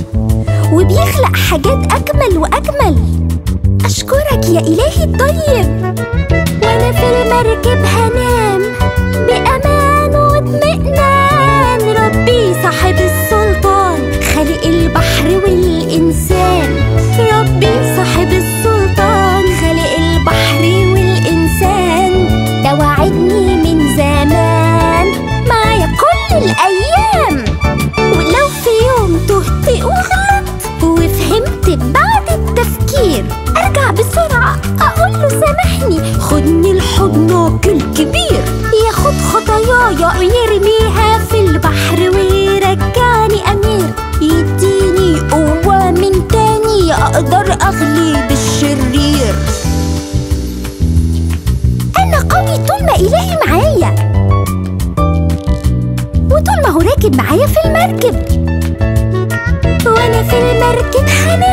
وبيخلق حاجات أجمل وأجمل أشكرك يا إلهي الطيب وأنا في المركب هنام بأمان واطمئنان ربي صاحب السلطان خالق البحر والإنسان ربي صاحب السلطان خالق البحر والإنسان ده وعدني من زمان معايا كل الأيام ولو في يوم تهت وغلط وفهمت بعد التفكير ارجع بسرعة اقول له سامحني خدني لحضنك الكبير ياخد خطاياي ويرميها في البحر ويرجعني امير يديني قوة من تاني اقدر اغلب الشرير انا قوي طول ما الهي معايا وطول ما هو راكب معايا في المركب وانا في المركب هنام